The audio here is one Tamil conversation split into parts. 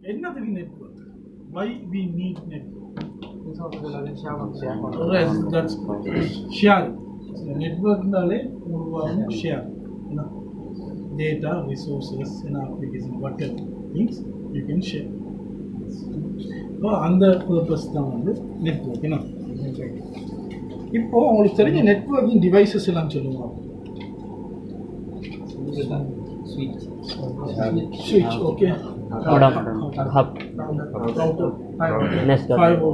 என்னதுக்கு network why we need network share நெட்ஒர்க்னாலே உருவாகும் ஷேர் டேட்டா ரிசோர்ஸஸ் என்ன application whatever means you can share so அந்த பர்பஸ் தான் வந்து நெட்ஒர்க் என்ன இப்போ உங்களுக்கு தெரிஞ்ச நெட்ஒர்க்கிங் டிவைசஸ் எல்லாம் சொல்லுங்க ஸ்விட்ச் okay modem, hub, NS dot, five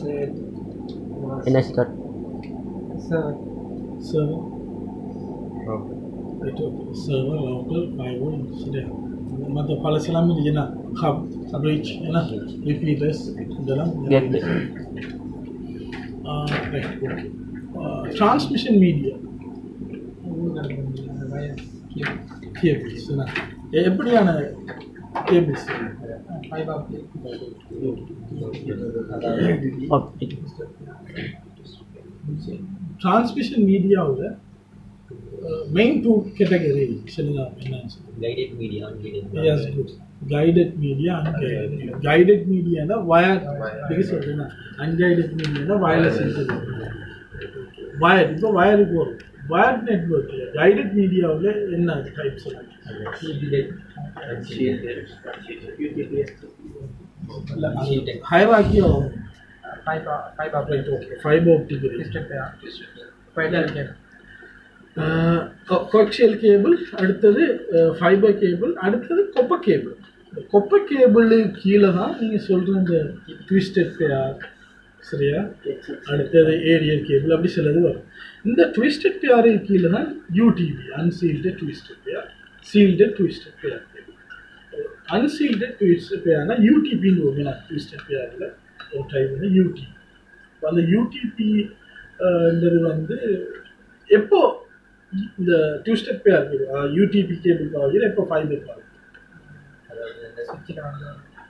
NS dot, server right okay server router fibre சரியா மற்ற பழசெல்லாம் இல்லைன்னா ஹப் பிரிட்ஜ் ஏன்னா ரிப்பீட்டர்ஸ் இதெல்லாம் gateway, right okay transmission media cables என்ன எ- எப்படியான கேபிள்ஸ் optic, டிரான்ஸ்மிஷன் மீடியாவில் மெயின் டூ கேட்டகரி சொல்லுங்க என்னன்னு சொல்லுங்க guided media, unguided media. Yes, good. Guided media, unguided media. Guided media னா wired இதுக்கு சொல்றேன் unguided media னா wireless internet. wired இப்போ வயருக்கு வரும் wired நெட்ஒர்க்கில் கைடட் மீடியாவில் என்ன டைப்ஸ் எல்லாம் Shielded and shielded. இல்லை ஹைராக்கி ஆகும் right okay fibre optic coaxial cable அடுத்தது ஃபைபர் கேபிள் அடுத்தது கொப்பை கேபிள் கொப்பை கேபிள் கீழே தான் நீங்கள் சொல்கிற இந்த ட்விஸ்டட் பேர் சரியா அடுத்தது ஏரியல் கேபிள் அப்படி சிலது வரும் இந்த ட்விஸ்டட் பேரு கீழே தான் UTP unshielded twisted pair shielded twisted pair unshielded twisted பேர்னா யூடிபின்னு வருங்க ட்விஸ்டட் பேரில் ஒரு டைப் வந்து யூடிபி அந்த யூடிபின்றது வந்து எப்போ இந்த ட்விஸ்டட் பேர் யூடிபி கேபிள் பாவீங்க எப்போ ஃபைபர் பாவீங்க அதாவது இந்த switch-ல வந்து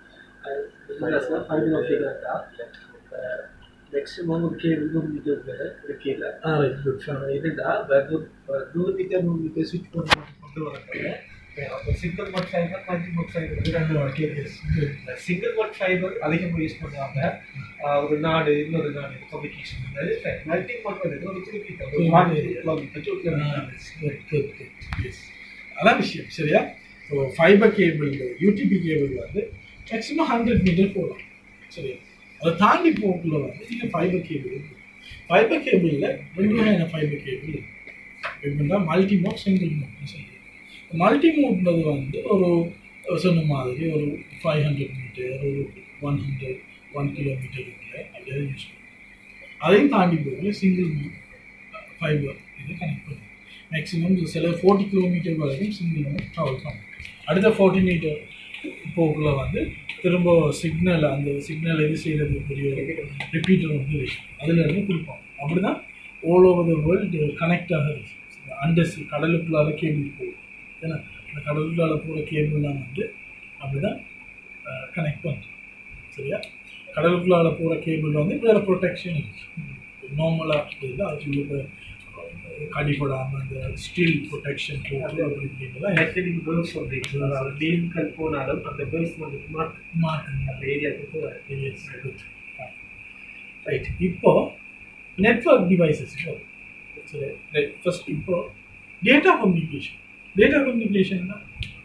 மேக்ஸிமம் ஒரு கேபிள் நூறு மீட்டர் கீழே ஆ ரைட் குட் இதுண்டா நூறு மீட்டர் நூறு மீட்டர் ஸ்விட்ச் பண்ணி கொண்டு வரக்கூடிய அப்போ single mode fibre multi mode fibre ரெண்டு வகை சிங்கிள் மோட் ஃபைபர் அதிகமாக யூஸ் பண்ணுவாங்க ஆஹ் ஒரு நாடு இன்னொரு நாடு கம்யூனிகேஷன் மல்டி மோட் வந்து ஒரு குறிப்பிட்ட ஒரு ஒன் கிலோமீட்டர் டூ கிலோமீட்டர் அதான் விஷயம் சரியா so fibre cable UTP cable வந்து மேக்ஸிமம் ஹண்ட்ரட் மீட்டர் போகலாம் சரியா அதை தாண்டி போக்குள்ள வந்து நீங்கள் ஃபைபர் கேபிள் ஃபைபர் கேபிளில் ரெண்டு வகையான ஃபைபர் கேபிள் எப்படின்னா மல்டி மோட் சிங்கிள் மோட்னு சொல்லி மல்டி மோட்ன்றது வந்து ஒரு சொன்ன மாதிரி ஒரு ஃபைவ் ஹண்ட்ரட் மீட்டர் ஒரு ஒன் ஹண்ட்ரட் ஒன் கிலோமீட்டர் அப்படியே யூஸ் பண்ணுவோம் அதையும் தாண்டி போகல சிங்கிள் மோட் ஃபைபர் இது கனெக்ட் பண்ணுவோம் மேக்ஸிமம் சில ஃபோர்ட்டி கிலோமீட்டர் வரைக்கும் சிங்கிள் மோட் ட்ராவல் பண்ணும் அடுத்த ஃபோர்ட்டி மீட்டர் போக்குள்ள வந்து திரும்ப சிக்னல் அந்த சிக்னல் எது செய்கிறதுக்குரிய ரிப்பீட்டர் வந்து அதில் இருந்து கொடுப்போம் அப்படி தான் all over the world connect ஆகுது அண்டர் கடலுக்குள்ளால கேபிள் போகும் ஏன்னா அந்த கடலுக்குள்ளால போகிற கேபிள்லாம் வந்து அப்படி தான் கனெக்ட் பண்ணுறோம் சரியா கடலுக்குள்ளால போகிற கேபிள் வந்து வேறு ப்ரொடெக்ஷன் இருக்குது நார்மலாக இல்லை அது கடிப்படாமல் அந்த ஸ்டீல் ப்ரொடெக்ஷன் போட்டு அப்படி இப்படின்லாம் எலக்ட்ரிக் பேர்ஸ் சொல்றீங்க அதாவது டீன்கள் போனாலும் அந்த பேர்ஸ் வந்து மாற்று மாற்றுங்க அந்த ஏரியாவுக்கு ரைட் இப்போ நெட்வொர்க் டிவைசஸ் சரி ரைட் ஃபர்ஸ்ட் இப்போ டேட்டா கம்யூனிகேஷன் டேட்டா கம்யூனிகேஷன்னா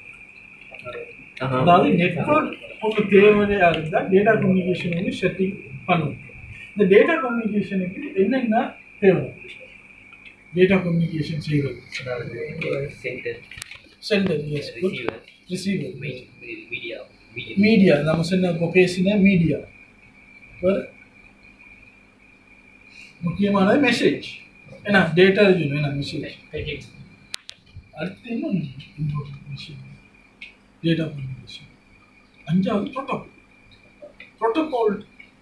அதாவது நெட்வொர்க் ஒன்று தேவையா இருந்தால் டேட்டா கம்யூனிகேஷன் வந்து செட்டிங் பண்ணும் இந்த டேட்டா கம்யூனிகேஷனுக்கு என்னென்ன தேவை டேட்டா கம்யூனிகேஷன் செய்வது Center, sender yes receiver, receiver main media, media. Media நம்ம சொன்ன இப்போ பேசின மீடியா வேறு முக்கியமானது மெசேஜ் ஏன்னா டேட்டா இருக்கணும் என்ன மெசேஜ் அடுத்து இன்னொன்று இம்பார்ட்டன்ட் விஷயம் டேட்டா கம்யூனிகேஷன் அஞ்சாவது protocol protocol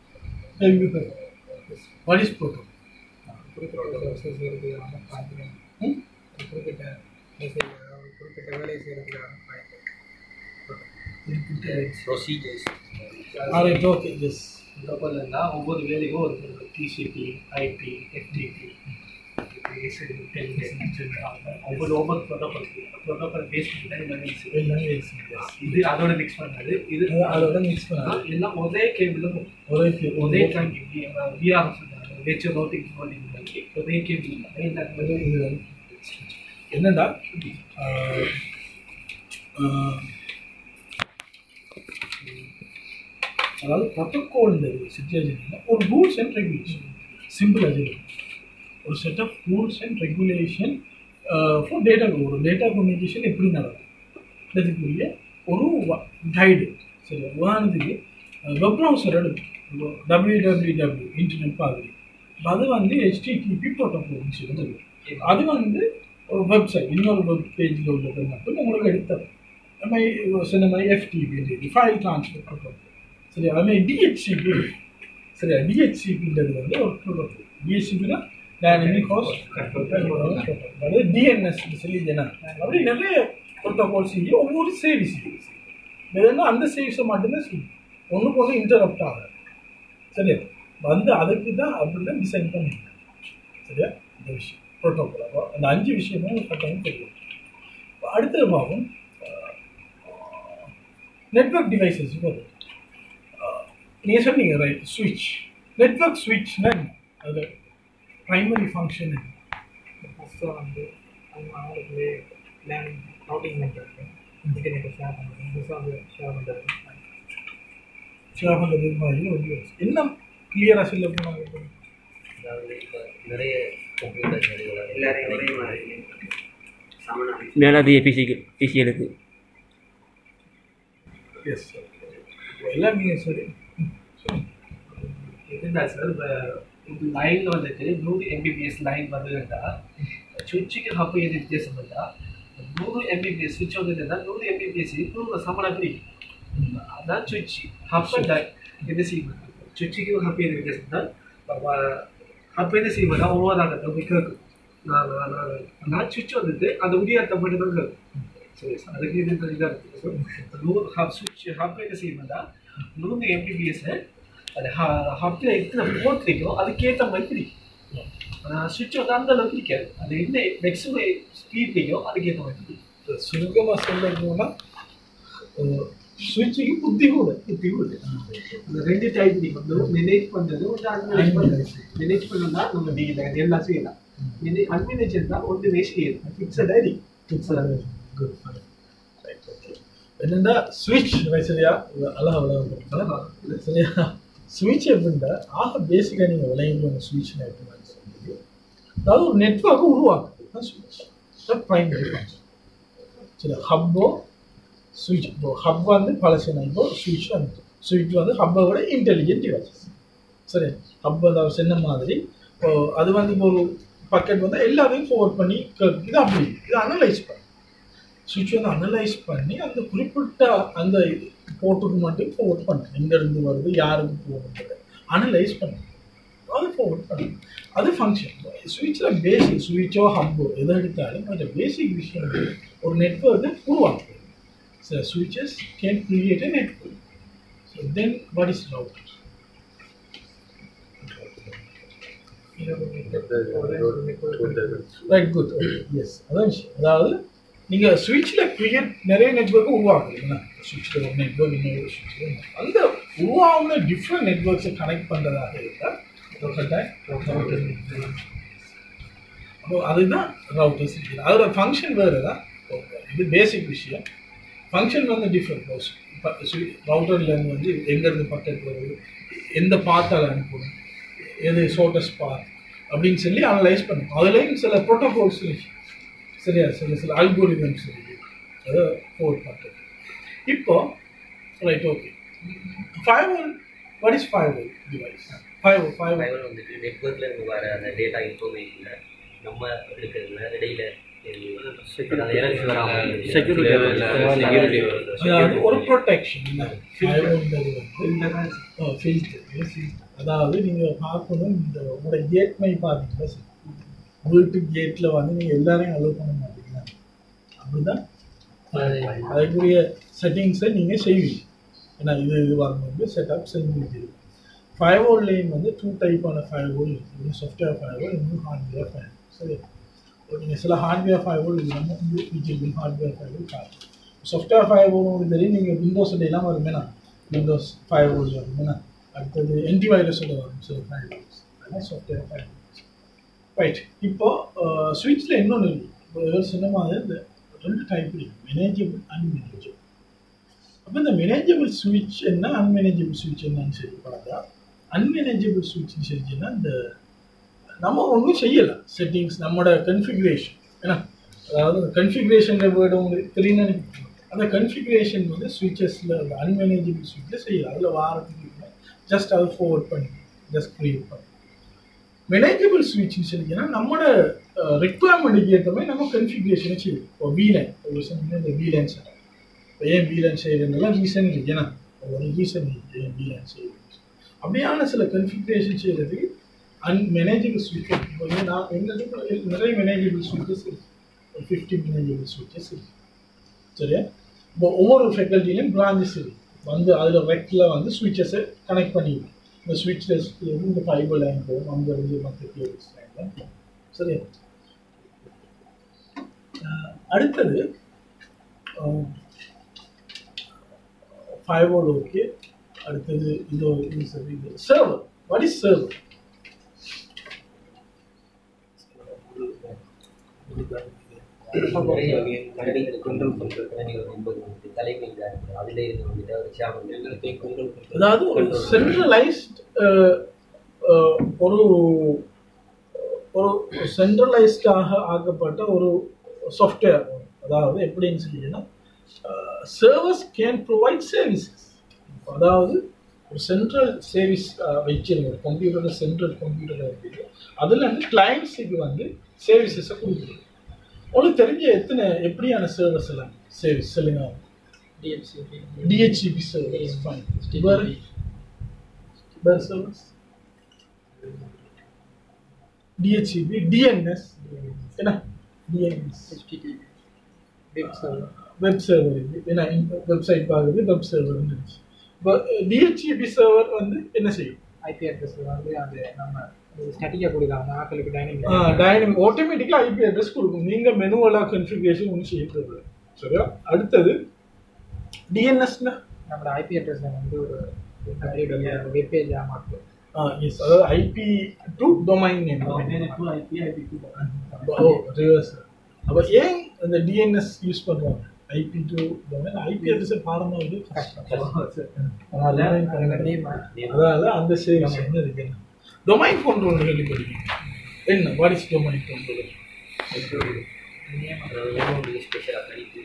what is protocol குறிப்பிட்ட குறிப்பிட்ட வேலை செய்யறதுக்கான Procedures. ஆல்ரைட் ஓகே எஸ் ப்ரோட்டோகால்னா ஒவ்வொரு வேலையும் ஒரு டிசிபி ஐபி எஃப்டிபி ஒவ்வொரு ஒவ்வொரு ப்ரோட்டோகால் ப்ரோட்டோகால் பேஸ் பண்ணி தான் எல்லாமே use செய்யும். எல்லாமே yes. இது அதோட மிக்ஸ் பண்ணது இது அது அதோட மிக்ஸ் பண்ணா எல்லாம் ஒரே கேபிளும் ஒரே ஒரே டைம் விஆர் வெச்சு ரோட்டிங் போலிங் ஒரே கேபிள் அது இது வந்து என்னடா ஆஹ், ஆஹ், அதாவது ப்ரோட்டோகால் சுச்சுவேஷன் ஒரு ரூல்ஸ் அண்ட் ரெகுலேஷன் சிம்பிள் அது ஒரு set of rules and regulation for data ஒரு டேட்டா கம்யூனிகேஷன் எப்படி நடக்கும் இதுக்குரிய ஒரு கைடு சரி உதாரணத்துக்கு வெப் ப்ரௌசர் எடுக்கும் டபிள்யூ டபிள்யூ டபிள்யூ இன்டர்நெட் பார்க்குறீங்க அது வந்து ஹெச்டிடிபி ப்ரோட்டோகால்னு சொல்லுது அது வந்து ஒரு வெப்சைட் இன்னொரு வெப் பேஜில் உள்ளது மட்டும் உங்களுக்கு எடுத்தது நம்ம சொன்ன மாதிரி எஃப்டிபி ஃபைல் ட்ரான்ஸ்ஃபர் ப்ரோட்டோகால் சரி அது மாதிரி டிஹெச்சிபி சரி டிஹெச்சிபின்றது வந்து ஒரு ப்ரோட்டோகால் டிஹெச்சிபினா டைனமிக் ஹோஸ்ட் அதாவது டிஎன்எஸ் சொல்லி ஜன அப்படி நிறைய ப்ரோட்டோகால் செய்ய ஒவ்வொரு சேவிஸ் எதுனா அந்த சேவிஸை மட்டும்தான் செய்யும் ஒன்றுக்கு ஒன்று இன்டரப்ட் ஆகாது சரியா வந்து அதுக்கு தான் அப்படி தான் டிசைன் பண்ணிருக்கேன் சரியா இந்த விஷயம் ப்ரோட்டோகால் அப்போ அந்த அஞ்சு விஷயமும் ஒரு கட்டாயம் தெரியும் இப்ப அடுத்தது பார்ப்போம் நெட்ஒர்க் டிவைசஸ் வருது நீங்கள் சொன்னீங்க ரைட் சுவிட்ச் நெட்ஒர்க் சுவிட்ச்னா என்ன அது ப்ரைமரி ஃபங்க்ஷன் என்ன ஃபஸ்ட்டு வந்து அவங்க அவங்களுக்கு லேண்ட் ரவுட்டிங் பண்ணுறது இன்டர்நெட்டை ஷேர் பண்ணுறது புதுசாக வந்து ஷேர் பண்ணுறது சிவகங்கை மாதிரி ஒரு device. என்ன கிளியராக சொல்ல போனாங்க அதாவது இப்போ நிறைய கம்ப்யூட்டர் எல்லாரையும் ஒரே மாதிரி சமணம் மேலாதிய பிசிக்கு பிசிஎலுக்கு எஸ் எல்லாம் நீங்கள் சரி இதுதான் சார் இப்போ இந்த லைனில் வந்துட்டு நூறு எம்பிபிஎஸ் லைன் வந்ததுன்னா சுவிட்சுக்கு ஹப்பு எது வித்தியாசம் இருந்தா நூறு எம்பிபிஎஸ் சுவிட்ச் வந்ததுன்னா நூறு எம்பிபிஎஸ் நூறு சமணம் பிரிக்கும் அதான் சுவிட்ச் ஹப்பு என்ன செய்யும் சுவிட்சுக்கு ஹப்பு எது வித்தியாசம் தான் ஹப்பு என்ன செய்வோம்னா ஒவ்வொரு நம்ம கேட்கும் நான் நான் நான் நான் சுவிட்ச் வந்துட்டு அந்த உடியாத்த மட்டும் தான் கேட்கும் சரி சார் அதுக்கு இது இதாக இருக்குது நூறு ஹப் சுவிட்ச் ஹப் என்ன செய்யணும்னா நூறு எம்பிபிஎஸ்ஸை அது ஹப்பில் எத்தனை போர்ட் இருக்கோ அதுக்கேற்ற மாதிரி பிடிக்கும் சுவிட்ச் வந்து அந்த அளவுக்கு பிடிக்காது அது என்ன மேக்ஸிமம் ஸ்பீட் இருக்கோ அதுக்கேற்ற மாதிரி பிடிக்கும் சுருக்கமாக சொல்ல போனால் சுவிட்சுக்கு புத்தி கூட புத்தி கூட இந்த ரெண்டு டைப் இருக்கு ஒன்று மேனேஜ் பண்ணுறது ஒன்று அன்மேனேஜ் பண்ணுறது மேனேஜ் பண்ணா நம்ம டீல் எல்லாம் செய்யலாம் அன்மேனேஜ் இருந்தால் ஒன்று வேஸ்ட் செய்யலாம் ஃபிக்ஸடாக இருக்கு குட் என்னன்னா சுவிட்ச் சரியா அழகா விளையாடுறோம் சரியா சுவிட்ச் எப்படின்னா ஆக பேசிக்காக நீங்கள் விளையாடுற சுவிட்ச் எப்படி சொல்லுது அதாவது ஒரு நெட்ஒர்க்கை உருவாக்குது தான் சுவிட்ச் ப்ரைமரி ஃபங்க்ஷன் சரி ஹப்போ சுவிட்ச் இப்போ ஹப் வந்து பழசின இப்போ சுவிட்ச் வந்து சுவிட்ச் வந்து ஹப்பை விட இன்டெலிஜென்ட் டிவைசஸ் சரி ஹப் அதாவது சொன்ன மாதிரி இப்போ அது வந்து இப்போ ஒரு பக்கெட் வந்து எல்லாத்தையும் ஃபார்வர்ட் பண்ணி கேட்குது. இது அப்படி இது அனலைஸ் பண்ணி சுவிட்ச் வந்து அனலைஸ் பண்ணி அந்த குறிப்பிட்ட அந்த போர்ட்டுக்கு மட்டும் ஃபார்வர்ட் பண்ணும் எங்கேருந்து வருது யாருக்கு போகுது அனலைஸ் பண்ணும் அது ஃபார்வர்ட் பண்ணும் அது ஃபங்க்ஷன் சுவிட்சில் பேசிக் சுவிட்சோ ஹப்போ எதை எடுத்தாலும் அந்த பேசிக் விஷயம் வந்து ஒரு நெட்ஒர்க்கை உருவாக்குது சில switches can create a network so then what is router right good yes அதான் விஷயம் அதாவது நீங்கள் சுவிட்சில் கிரியேட் நிறைய நெட்ஒர்க்கை உருவாக்குறீங்களா சுவிட்சில் ஒரு நெட்ஒர்க் இன்னொரு சுவிட்சில் அந்த உருவாகுன டிஃப்ரெண்ட் நெட்ஒர்க்ஸை கனெக்ட் பண்ணுறதாக இருந்தால் அப்போ அதுதான் ரவுட்டர்ஸ் இருக்குது அதோட ஃபங்க்ஷன் வேறு தான் இது பேசிக் விஷயம் ஃபங்க்ஷன் வந்து டிஃப்ரெண்ட் இப்போ ரவுட்டர்லேருந்து வந்து எங்கேருந்து பக்கெட் வருது எந்த பாத்தால் அனுப்பணும் எது ஷார்ட்டஸ்ட் பாத் அப்படின்னு சொல்லி அனலைஸ் பண்ணும் அதுலேயும் சில ப்ரோட்டோகால்ஸ் இருக்கு சரியா சில சில அல்கோரிதம்ஸ் இருக்கு அதை ஃபோர்ட் பண்ணுறது இப்போ right okay firewall what is firewall device firewall firewall fibre வந்துட்டு நெட்ஒர்க்ல இருந்து வர அந்த டேட்டா இன்ஃபர்மேஷனை நம்ம எடுக்கிறதுல இடையில எரர்ஸ் வராம Security செக்யூரிட்டி அதாவது ஒரு ப்ரொடெக்ஷன் ஃபைவ்ன்றது வந்து ஃபில்டர் அதாவது நீங்கள் பார்க்கணும் இந்த உங்களோட கேட்மை பார்த்தீங்கன்னா சரி. வீட்டு கேட்டில் வந்து நீங்கள் எல்லாரையும் அலோவ் பண்ண மாட்டீங்க அப்படிதான் அதுக்குரிய செட்டிங்ஸை நீங்கள் செய்வீங்க ஏன்னா இது இது வரணும் செட்டப் செஞ்சு ஃபைவ் ஓல் லைன் வந்து டூ டைப்பான ஃபைவ் ஓல் இருக்குது ஒன்று சாஃப்ட்வேர் ஃபைவ் ஓல் இன்னும் ஹார்ட்வேர் ஃபைவ் சரி நீங்கள் சில ஹார்ட்வேர் ஃபைவோல் இல்லாமல் வந்து விஜிபிள் ஹார்ட்வேர் ஃபைவோல் காணும் சாஃப்ட்வேர் ஃபைவோல் உங்களுக்கு தெரியும் நீங்கள் விண்டோஸ் எல்லாம் வருமேனா விண்டோஸ் ஃபைவோல் வருமேனா அடுத்தது ஆன்டிவைரஸோட வரும் சில ஃபைவோல்ஸ் அதெல்லாம் சாஃப்ட்வேர் ஃபைவோல்ஸ் ரைட் இப்போ ஸ்விட்சில் இன்னொன்று இருக்கு இப்போ இவர் சொன்ன மாதிரி இந்த ரெண்டு டைப் இருக்கு மேனேஜபிள் அன்மேனேஜபிள் அப்போ இந்த மேனேஜபிள் ஸ்விட்ச் என்ன அன்மேனேஜபிள் ஸ்விட்ச் என்னன்னு சொல்லி பார்த்தா அன்மேனேஜபிள் ஸ்விட்ச்னு சொல்லிச்சுன்னா இந்த நம்ம ஒன்றும் செய்யலை செட்டிங்ஸ் நம்மளோட கன்ஃபிகுரேஷன் ஏன்னா அதாவது கன்ஃபிகுரேஷன் வேர்டு உங்களுக்கு தெரியும் நினைக்கிறேன் அந்த கன்ஃபிகுரேஷன் வந்து ஸ்விட்சஸில் அந்த அன்மேனேஜபிள் ஸ்விட்சில் செய்யலாம் அதில் வாரத்துக்கு ஜஸ்ட் அதை ஃபார்வர்ட் பண்ணி ஜஸ்ட் க்ரியேட் பண்ணி மேனேஜபிள் ஸ்விட்ச்னு சொல்லிங்கன்னா நம்மளோட ரெக்குவயர்மெண்ட்டுக்கு ஏற்ற மாதிரி நம்ம கன்ஃபிகுரேஷனை செய்யணும் இப்போ வீலன் ஒரு சொன்னீங்கன்னா இந்த வீலன் சார் இப்போ ஏன் வீலன் செய்யறதுனால ரீசன் இருக்கு ஏன்னா ஒரு ரீசன் இருக்கு ஏன் வீலன் செய்யறது அப்படியான சில கன்ஃபிகுரேஷன் செய்யறதுக்கு அன்மேனேஜபிள் ஸ்விட்ச் இப்போ வந்து நான் எங்களுக்கு நிறைய மேனேஜபிள் ஸ்விட்சஸ் இருக்கு ஒரு ஃபிஃப்டி மேனேஜபிள் ஸ்விட்சஸ் இருக்கு சரியா இப்போ ஒவ்வொரு ஃபேக்கல்ட்டிலையும் பிரான்ச்சஸ் இருக்கு வந்து அதில் ரெக்கில் வந்து ஸ்விட்சஸை கனெக்ட் பண்ணிடுவோம் இந்த ஸ்விட்சஸ் இந்த ஃபைபர் லைன் போகும் அங்கே இருந்து மற்ற கேபிள்ஸ் லைன் போகும் சரியா அஹ் அடுத்தது ஃபைவோடு ஓகே அடுத்தது இது ஒரு- இது சரி இது சர்வர் வாட் இஸ் சர்வர் நிறைய கணினிகளை கண்ட்ரோல் பண்ணுற கணினிகள் ரொம்ப இருக்கு தலைமை இதாக இருக்குது அதிலே இருந்து வந்துட்டு அவர் ஷேர் எல்லாத்தையும் கண்ட்ரோல் பண்ணுறது அதாவது ஒரு சென்ட்ரலைஸ்ட் ஒரு ஒரு சென்ட்ரலைஸ்டாக ஆக்கப்பட்ட ஒரு சாஃப்ட்வேர் அதாவது எப்படின்னு சொல்லிங்கன்னா சர்வஸ் கேன் ப்ரொவைட் சர்வீசஸ் அதாவது ஒரு சென்ட்ரல் சர்வீஸ் வச்சிருங்க ஒரு கம்ப்யூட்டரில் சென்ட்ரல் கம்ப்யூட்டரில் இருக்குது அதில் வந்து கிளைண்ட்ஸுக்கு வந்து சர்வீசஸை கொடுக்குறது உங்களுக்கு தெரிஞ்ச எத்தனை எப்படியான சர்வீஸ் எல்லாம் சர்வீஸ் சொல்லுங்க DHCP service, fine. Where, where service? DHCP, DNS, என்ன DNS, வெப் சர்வர் இது ஏன்னா வெப்சைட் பார்க்குறது வெப் சர்வர் இருந்துச்சு இப்போ டிஹெச்இபி சர்வர் வந்து என்ன செய்யும் ஐபி அட்ரஸ் வந்து அந்த நம்ம ஸ்டாட்டிக்காக கொடுக்கலாம் ஆக்களுக்கு டைனிங் டைனமிக் ஆட்டோமேட்டிக்காக ஐபி அட்ரஸ் கொடுக்கும் நீங்கள் மெனுவெல்லாம் கன்ஃபிகரேஷன் ஒன்றும் செய்யறது சரியா அடுத்தது டிஎன்எஸ்னா நம்மளோட ஐபி அட்ரஸ் வந்து ஒரு வெப் பேஜ் மாற்றுவோம் எஸ் அதாவது IP to domain name or reverse அப்போ ஏன் அந்த டிஎன்எஸ் யூஸ் பண்ணுவாங்க IP to domain IP address பாடமாக வந்து அதாவது அந்த சேவிங்ஸ் வந்து இருக்கு டொமைன் கண்ட்ரோல் கேள்விப்பட்டிருக்கீங்க என்ன வாட் இஸ் டொமைன் கண்ட்ரோல் அதாவது ஸ்பெஷலாக தடிப்பு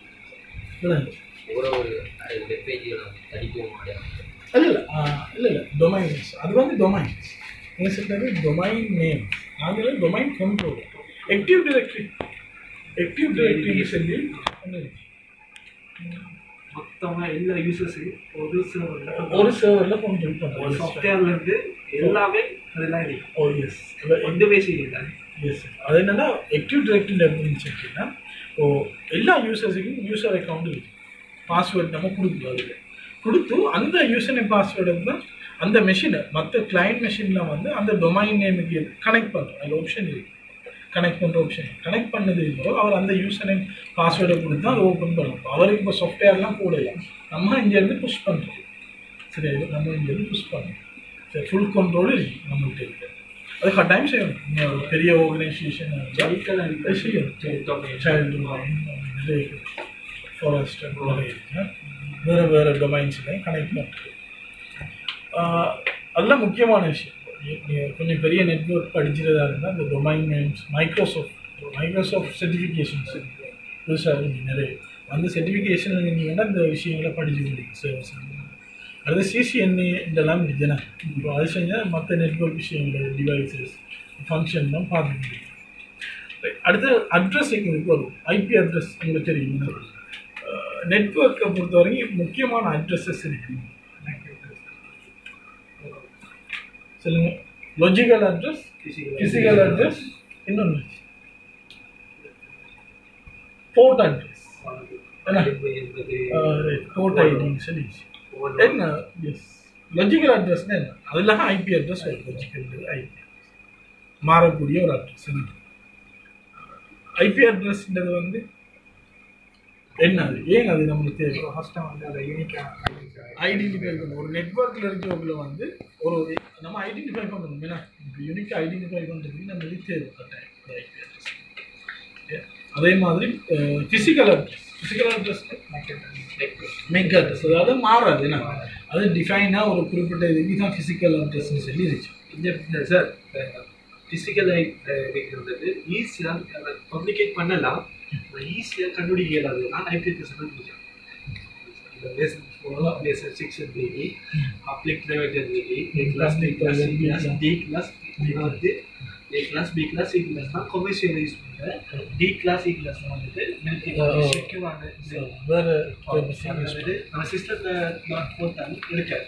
ஒரு ஒரு வெப்பேஜில் தடிக்கவும் முடியாது இல்லை இல்லை இல்லை இல்லை டொமைன் அது வந்து டொமைன் நீங்கள் சொல்கிறது டொமைன் நேம் நாங்கள் domain control active directory active directory சொல்லி ஒன்று இருக்கு மொத்தமாக எல்லா யூசர்ஸையும் ஒரு சர்வரில் ஒரு சர்வரில் கண்ட்ரோல் ஒரு பண்ணுறோம் சாஃப்ட்வேர்லேருந்து எல்லாமே அதெல்லாம் இருக்கு ஓ எஸ் ஒன்றுமே செய்யல எஸ் அது என்னன்னா ஆக்டிவ் டிரெக்டரி அப்படின்னு சொல்லிட்டுன்னா ஓ எல்லா யூசர்ஸுக்கும் யூசர் அக்கௌண்ட் இருக்கு பாஸ்வேர்ட் நம்ம கொடுக்குறோம் அதுக்கு கொடுத்து அந்த யூசர் நேம் பாஸ்வேர்டு தான் அந்த மெஷினை மற்ற கிளைண்ட் மெஷினில் வந்து அந்த டொமைன் நேமுக்கு கனெக்ட் பண்ணுறோம் அந்த ஆப்ஷன் இருக்கு கனெக்ட் பண்ணுற ஆப்ஷன் கனெக்ட் பண்ணது இப்போ அவர் அந்த யூசர் நேம் பாஸ்வேர்டை கொடுத்து அதை ஓப்பன் பண்ணுவோம் அவருக்கு இப்போ சாஃப்ட்வேர்லாம் போடல நம்ம இங்கேருந்து புஷ் பண்ணுறோம் சரி இது நம்ம இங்கேருந்து புஷ் பண்ணுறோம் சரி ஃபுல் கண்ட்ரோல் இருக்கு நம்மள்கிட்ட இருக்கு அது கட்டாயம் செய்யணும் நீங்கள் ஒரு பெரிய ஆர்கனைசேஷன் செய்யணும் சைல்டு ஃபாரஸ்ட் வேறு வேறு டொமைன்ஸ்லையும் கனெக்ட் பண்ணுறது அதெல்லாம் முக்கியமான விஷயம் நீங்கள் கொஞ்சம் பெரிய நெட்ஒர்க் படிக்கிறதா இருந்தால் இந்த domain names Microsoft Microsoft certifications புதுசாக இருக்குது நிறைய அந்த சர்டிஃபிகேஷன் இருந்தீங்கன்னா இந்த விஷயங்களை படிச்சு முடியும் சர்வீஸ் அடுத்து சிசிஎன்ஏ இதெல்லாம் இருக்குதுன்னா இப்போ அது செஞ்சால் மற்ற நெட்ஒர்க் விஷயங்கள் டிவைசஸ் ஃபங்க்ஷன் தான் பார்க்க முடியும் Right. அடுத்து அட்ரஸ் எங்களுக்கு வரும் ஐபி அட்ரஸ் உங்களுக்கு தெரியும் நெட்ஒர்க்கை பொறுத்த வரைக்கும் முக்கியமான அட்ரஸஸ் இருக்கு சொல்லுங்க லொஜிக்கல் அட்ரஸ் ஃபிசிக்கல் அட்ரஸ் இன்னொன்று போர்ட் அட்ரஸ் என்ன போர்ட் ஐடின்னு சொல்லி என்ன எஸ் லொஜிக்கல் அட்ரஸ்னா என்ன அதெல்லாம் ஐபி அட்ரஸ் வரும் லொஜிக்கல் ஐபி மாறக்கூடிய ஒரு அட்ரஸ் என்ன ஐபி அட்ரஸ்ன்றது வந்து என்ன அது ஏன் அது நம்மளுக்கு தேவை ஃபஸ்ட்டு வந்து அதை யூனிக்காக ஐடென்டிஃபை பண்ணணும் ஒரு நெட்ஒர்க்கில் இருக்கிறவங்கள வந்து ஒரு நம்ம ஐடென்டிஃபை பண்ணணும் ஏன்னா இப்போ யூனிக்காக ஐடென்டிஃபை பண்ணுறதுக்கு நம்ம இது தேவை கட்டாயம் ஐபி அட்ரஸ் அதே மாதிரி physical address physical address MAC address அதாவது மாறாது என்ன அது டிஃபைனாக ஒரு குறிப்பிட்ட இதுக்கு தான் ஃபிசிக்கல் அட்ரஸ்னு சொல்லி இருந்துச்சு இந்த சார் ஃபிசிக்கல் இருக்கிறது ஈஸியாக அதை கம்யூனிகேட் பண்ணலாம் ஈஸியாக கண்டுபிடிக்க இயலாது நான் ஐபி அட்ரஸ் கண்டுபிடிச்சேன் இந்த லேசன் ஃபோர் லேசன் சிக்ஸ் இருந்தது பப்ளிக் ப்ரைவேட் இருந்தது A class B class C class D class வந்து A class B class C class தான் கொமர்ஷியல் யூஸ் பண்ணுறேன் டி கிளாஸ் சி கிளாஸ் வந்துட்டு செக்யூரான வேறு வந்துட்டு நம்ம சிஸ்டத்தில் நாட் போட்டாலும் இருக்காது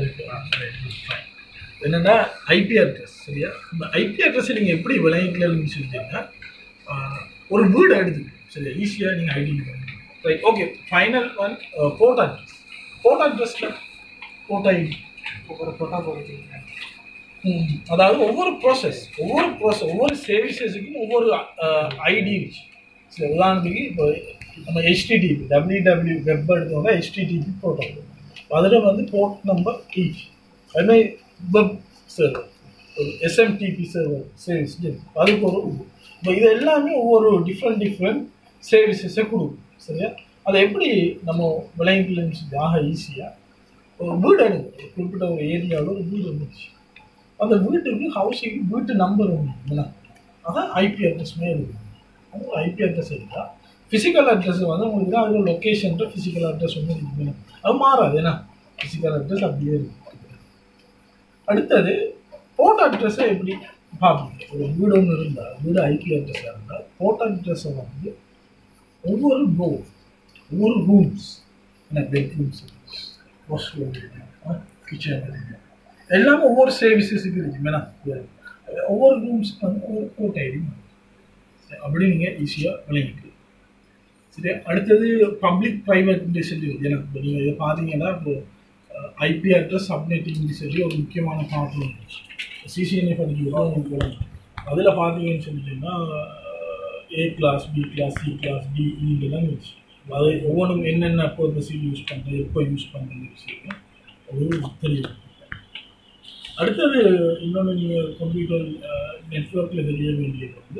என்னன்னா ஐபி அட்ரஸ் சரியா இந்த ஐபி அட்ரஸ் நீங்கள் எப்படி விளையாட்டுலன்னு சொல்லிட்டீங்கன்னா ஆஹ், ஒரு வீடு எடுத்துக்கணும் சரியா ஈஸியாக நீங்கள் ஐடென்டிஃபை பண்ணணும் right okay final one port address port அட்ரஸில் போர்ட் ஐடி ஒவ்வொரு ப்ரோட்டோகால் வச்சுருக்கேன் அதாவது ஒவ்வொரு ப்ராசஸ் ஒவ்வொரு ப்ராசஸ் ஒவ்வொரு சர்வீசஸுக்கும் ஒவ்வொரு ஐடி இருந்துச்சு சரி உதாரணத்துக்கு இப்போ நம்ம ஹெச்டிடிபி டபிள்யூ டபிள்யூ வெப் எடுத்தோம்னா ஹெச்டிடிபி ப்ரோட்டோகால் அதில் வந்து போர்ட் நம்பர் ஈச் அதுமாதிரி வெப் சர்வர் ஒரு எஸ்எம்டிபி சர்வர் சர்வீஸ் அதுக்கு ஒரு இப்போ இது எல்லாமே ஒவ்வொரு டிஃப்ரெண்ட் டிஃப்ரெண்ட் சர்வீசஸை கொடுக்கும் சரியா அதை எப்படி நம்ம விளையாட்டுலன்னு ஆக ஈஸியாக ஒரு வீடு எடுங்க ஒரு குறிப்பிட்ட ஒரு ஏரியாவில் ஒரு வீடு இருந்துச்சு அந்த வீட்டுக்கு ஹவுசிங் வீட்டு நம்பர் ஒன்று அதான் ஐபி அட்ரஸ்மே இருக்குது அது ஐபி அட்ரஸ் இருக்கா ஃபிசிக்கல் அட்ரஸ் வந்து உங்களுக்கு தான் அதில் லொக்கேஷன்ற ஃபிசிக்கல் அட்ரஸ் ஒன்று இருக்குது அது மாறாது ஏன்னா ஃபிசிக்கல் அட்ரஸ் அப்படியே இருக்கு அடுத்தது போர்ட் அட்ரஸை எப்படி பார்ப்பீங்க ஒரு வீடு ஒன்று இருந்தால் வீடு ஐபி அட்ரஸாக இருந்தால் போர்ட் அட்ரஸை வந்து ஒவ்வொரு டோர் ஒவ்வொரு ரூம்ஸ் என்ன பெட்ரூம்ஸ் வாஷ்ரூம் கிச்சன் எல்லாமே ஒவ்வொரு சர்வீசஸுக்கு இருக்கு வேணா ஒவ்வொரு ரூம்ஸ்க்கு வந்து ஒவ்வொரு போர்ட் ஐடி அப்படி நீங்கள் ஈஸியாக விளங்கிக்கலாம் சரி அடுத்தது பப்ளிக் ப்ரைவேட் சொல்லி இருக்கு ஏன்னா இப்போ நீங்கள் இதை பார்த்தீங்கன்னா இப்போ ஐபி அட்ரஸ் சப்நெட்டிங் சொல்லி ஒரு முக்கியமான பாட்டு இருந்துச்சு சிசிஎன்ஏ படிக்கிறோம் உங்களுக்கு அதில் பார்த்தீங்கன்னு சொல்லிட்டீங்கன்னா A class B class C class D இதெல்லாம் இருந்துச்சு அது ஒவ்வொன்றும் என்னென்ன பர்பஸுக்கு யூஸ் பண்ணுறது எப்போ யூஸ் பண்ணுறது விஷயம் அது தெரியும் அடுத்தது இன்னொன்று நீங்கள் கம்ப்யூட்டர் நெட்ஒர்க்கில் தெரிய வேண்டியது வந்து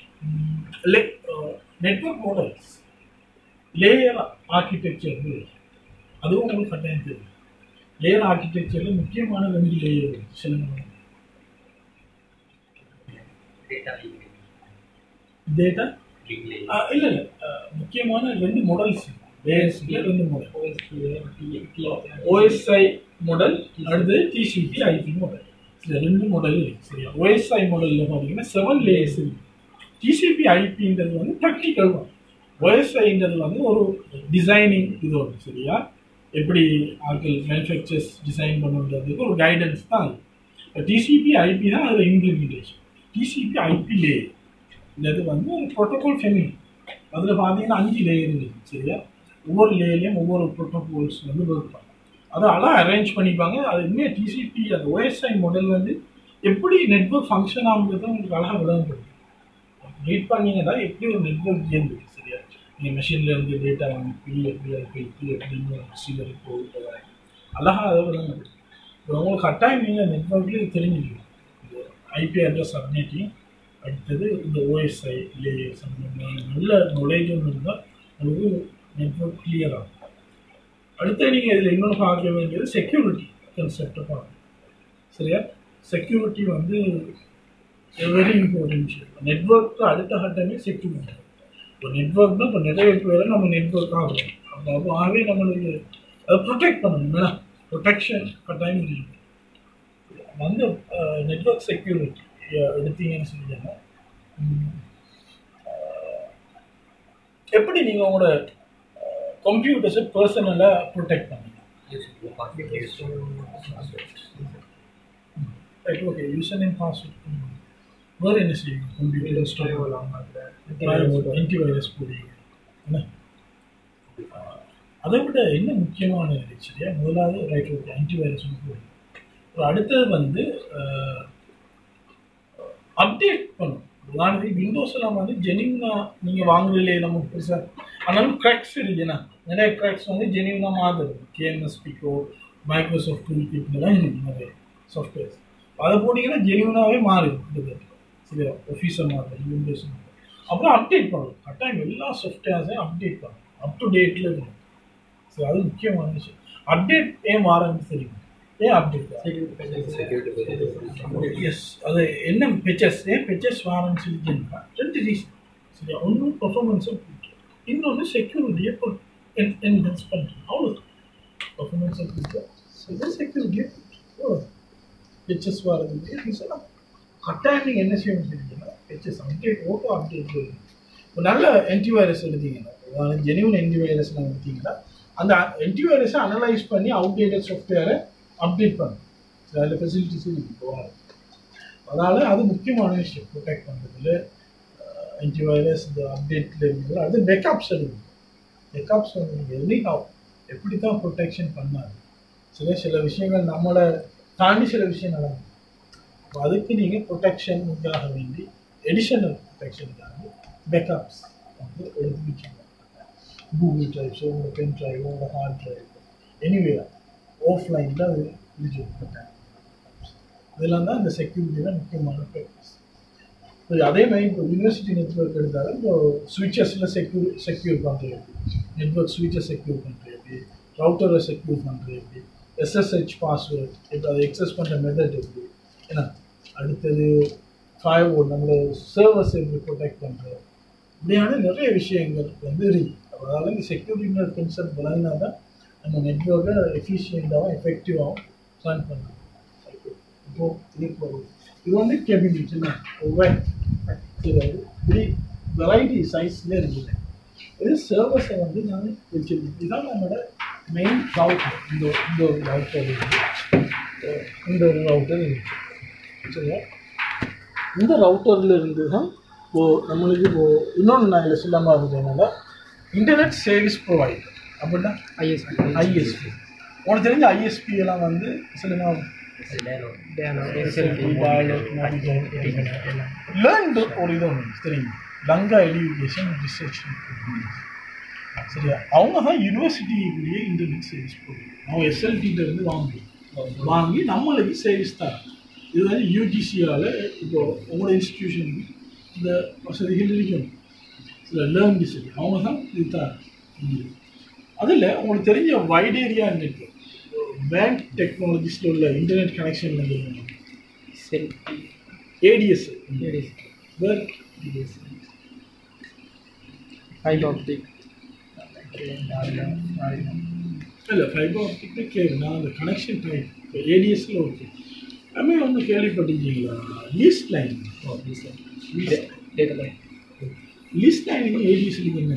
நெட்ஒர்க் மாடல்ஸ் லேயர் ஆர்கிடெக்சர் அதுவும் உங்களுக்கு கட்டாயம் தெரியும் லேயர் ஆர்கிடெக்சரில் முக்கியமான ரெண்டு லேயர் சொல்லுங்க டேட்டா டேட்டா லிங்க் இல்லை இல்லை முக்கியமான ரெண்டு மாடல்ஸ் லேயர்ஸில் ரெண்டு மாடல் ஓஎஸ்ஐ மாடல் அடுத்து டிசிபி ஐபி மாடல் இந்த ரெண்டு மாடல் இருக்கு சரியா ஓஎஸ்ஐ மாடலில் பார்த்தீங்கன்னா செவன் லேயர்ஸ் இருக்கு டிசிபி ஐபின்றது வந்து ப்ராக்டிக்கல் தான் ஓஎஸ்ஐன்றது வந்து ஒரு டிசைனிங் இது ஒன்று சரியா எப்படி ஆட்கள் மேனுஃபேக்சர்ஸ் டிசைன் பண்ணுன்றதுக்கு ஒரு கைடன்ஸ் தான் அது டிசிபி ஐபி தான் அதில் இம்ப்ளிமெண்டேஷன் டிசிபி ஐபி லேயர் இந்த இது வந்து ஒரு ப்ரோட்டோகால் ஃபெமிலி அதில் பார்த்தீங்கன்னா அஞ்சு லேயர் இருக்குது சரியா ஒவ்வொரு லேயர்லேயும் ஒவ்வொரு ப்ரோட்டோகால்ஸ் வந்து ஒர்க் பண்ணும் அதை அழகாக அரேஞ்ச் பண்ணிப்பாங்க அது இன்னும் டிசிபி அந்த ஓஎஸ்ஐ மாடல் வந்து எப்படி நெட்ஒர்க் ஃபங்க்ஷன் ஆகுங்கிறது உங்களுக்கு அழகாக விளங்கப்படுது ரீட் பண்ணீங்கன்னா எப்படி ஒரு நெட்ஒர்க் இயங்குது சரியா நீங்கள் மெஷினில் இருந்து டேட்டா அனுப்பி எப்படி அது போயிட்டு எப்படின்னு ரிசீவருக்கு போகுது அழகாக அதை விளங்குது இப்போ உங்களுக்கு கட்டாயம் நீங்கள் நெட்ஒர்க்லேயே தெரிஞ்சுக்கணும் ஐபி அட்ரஸ் அப்டேட்டிங் அடுத்தது இந்த ஓஎஸ்ஐ லேயர்ஸ் நல்ல knowledge ஒன்று இருந்தால் உங்களுக்கு நெட்ஒர்க் கிளியர் ஆகும் அடுத்து நீங்கள் இதில் இன்னொன்று பார்க்க வேண்டியது செக்யூரிட்டி கன்செப்டை பார்க்கணும் சரியா செக்யூரிட்டி வந்து வெரி இம்பார்ட்டன்ட் விஷயம் நெட்ஒர்க்கு அடுத்த கட்டமே செக்யூரிட்டி இப்போ நெட்ஒர்க்னா இப்போ நிறைய பேர் நம்ம நெட்ஒர்க் ஆகும் அப்போ அப்போ ஆகவே நம்மளுக்கு அதை ப்ரொடெக்ட் பண்ணணும் மேடம் ப்ரொடெக்ஷன் கட்டாயம் இருக்கு வந்து நெட்ஒர்க் செக்யூரிட்டி எடுத்தீங்கன்னு சொல்லிட்டேன்னா எப்படி நீங்கள் உங்களோட கம்ப்யூட்டர்ஸை பர்சனலாக ப்ரொடெக்ட் பண்ணுங்க right okay user name password வேறு என்ன செய்யுங்க கம்ப்யூட்டர் ஸ்டோர் ஆன்டிவைரஸ் போடுவீங்க என்ன அதை விட என்ன முக்கியமான இருக்கு சரியா முதலாவது ரைட் ஓகே ஆன்டிவைரஸ் போடுவீங்க அடுத்தது வந்து அப்டேட் பண்ணும் உதாரணத்துக்கு விண்டோஸ் எல்லாம் வந்து ஜெனியூனா நீங்கள் வாங்குறதுலே நம்ம பெருசாக ஆனாலும் கிராக்ஸ் இருக்குண்ணா நிறைய கிராக்ஸ் வந்து ஜெனியூனாக மாறுது கேஎம்எஸ்பிக்கோ மைக்ரோசாஃப்ட் டூல் கிட்லாம் இருக்கு நிறைய சாஃப்ட்வேர்ஸ் அதை போட்டிங்கன்னா ஜெனியூனாகவே மாறிடும் சரியா ஆஃபீஸை மாறுது விண்டோஸ் மாறுது அப்புறம் அப்டேட் பண்ணணும் கட்டாயம் எல்லா சாஃப்ட்வேர்ஸையும் அப்டேட் பண்ணணும் அப் டு டேட்டில் இருக்கணும் சரி அது முக்கியமான விஷயம் அப்டேட் ஏன் மாறன்னு தெரியும் ஏன் அப்டேட் எஸ் அது என்ன பெச்சஸ் ஏன் பெச்சஸ் வாரன்னு சொல்லி ரெண்டு ரீசன் சரியா ஒன்று பர்ஃபார்மன்ஸை இன்னொன்று செக்யூரிட்டியை என்ஹான்ஸ் பண்ணுறேன் அவ்வளோதான் பர்ஃபார்மன்ஸை கொடுத்து செக்யூரிட்டியை பெச்சஸ் வரதுக்கு ரீசன் கட்டாயம் நீங்கள் என்ன செய்யணும் தெரியுங்கன்னா பெச்சஸ் அப்டேட் ஓட்டோ அப்டேட் இப்போ நல்ல ஆன்டிவைரஸ் எழுதிங்கன்னா ஜெனியூன் ஆன்டிவைரஸ்லாம் எடுத்தீங்கன்னா அந்த ஆன்டிவைரஸை அனலைஸ் பண்ணி அவுடேட்டட் சாஃப்ட்வேரை அப்டேட் பண்ணும் அதில் ஃபெசிலிட்டிஸ் இருக்கு போகாது அதனால் அது முக்கியமான விஷயம் ப்ரொடெக்ட் பண்ணுறதுல ஆன்டிவைரஸ் இந்த அப்டேட்டில் இருக்குது அது பேக்கப்ஸ் எடுக்கும் பேக்கப்ஸ் வந்து நீங்கள் எனி ஹவ் எப்படி தான் ப்ரொடெக்ஷன் பண்ணாது சில சில விஷயங்கள் நம்மளை தாண்டி சில விஷயம் நடக்கும் அப்போ அதுக்கு நீங்கள் ப்ரொடெக்ஷனுக்காக வேண்டி எடிஷனல் ப்ரொடெக்ஷனுக்காக பேக்கப்ஸ் வந்து எடுத்து வச்சுக்கணும் கூகுள் ட்ரைவ்ஸோ உங்கள் பென் ட்ரைவோ உங்கள் ஹார்ட் ட்ரைவ் எனிவே ஆஃப்லைன் தான் அது யூஸ் பண்ணுறேன் இதெல்லாம் தான் இந்த செக்யூரிட்டியில் முக்கியமான பர்பஸ் இப்போ அதே மாதிரி இப்போ யூனிவர்சிட்டி நெட்ஒர்க் எடுத்தாலும் இப்போ சுவிச்சஸில் செக்யூர் செக்யூர் பண்ணுறது நெட்ஒர்க் சுவிட்சை செக்யூர் பண்ணுறது ரவுட்டரை செக்யூர் பண்ணுறது எப்படி எஸ்எஸ்ஹெச் பாஸ்வேர்ட் இப்போ அதை எக்ஸஸ் பண்ணுற மெத்தட் எப்படி ஏன்னா அடுத்தது ஃபயர் போர்ட் நம்மளோட சர்வர்ஸ் எப்படி ப்ரொடெக்ட் பண்ணுறது இப்படியான நிறைய விஷயங்கள் வந்து இருக்கு அதனால இந்த செக்யூரிட்டிங்கிற கான்செப்ட் வளர்ந்தா தான் நம்ம நெட்ஒர்க்கை எஃபிஷியண்ட்டாகவும் எஃபெக்டிவாகவும் ரன் பண்ணலாம் இப்போ இது போகுது இது வந்து கேபினிட் ஒவ்வொரு இப்படி வெரைட்டி சைஸில் இருக்குது இது சர்வர்ஸை வந்து நான் வச்சிருக்கேன் இதுதான் நம்மளோட மெயின் ரவுட்டர் இந்த இந்த ஒரு ரவுட்டர் இருக்குது இந்த ஒரு ரவுட்டர் இருக்குது சரியா இந்த ரவுட்டரில் இருந்து தான் இப்போ நம்மளுக்கு இப்போ இன்னொன்று நான் இதில் சொல்லாமல் இருந்ததுனால இன்டர்நெட் சர்வீஸ் ப்ரொவைடர் அப்படின்னா ஐஎஸ்பி ஐஎஸ்பி உனக்கு தெரிஞ்ச ஐஎஸ்பி எல்லாம் வந்து சொல்லுங்க லேர்ன் ஒரு இது ஒன்று தெரியும் லங்கா எஜுகேஷன் ரிசர்ச் சரியா அவங்க தான் யூனிவர்சிட்டிக்குள்ளேயே இன்டர்நெட் சர்வீஸ் ப்ரொவைடர் அவங்க எஸ்எல்டிட்ட இருந்து வாங்கி வாங்கி நம்மளுக்கு சர்வீஸ் தராங்க இது வந்து யூஜிசியால் இப்போ உங்களோட இன்ஸ்டிடியூஷனுக்கு இந்த வசதிகள் இருக்கணும் சில லேர்ன் டிசைன் அவங்க தான் இது தராங்க அதில் உங்களுக்கு தெரிஞ்ச வைட் ஏரியா நெட்ஒர்க் பேங்க் டெக்னாலஜிஸில் உள்ள இன்டர்நெட் கனெக்ஷன் சரி ஏடிஎஸ் வேர் ஃபைபர் ஆப்டிக் இல்லை ஃபைபர் ஆப்டிக் கேள்வி நான் அந்த கனெக்ஷன் டைப் இப்போ ஏடிஎஸ்ல ஓகே எல்லாமே ஒன்று கேள்விப்பட்டிருக்கீங்களா leased line data line leased line ஏடிஎஸ்லுக்கு என்ன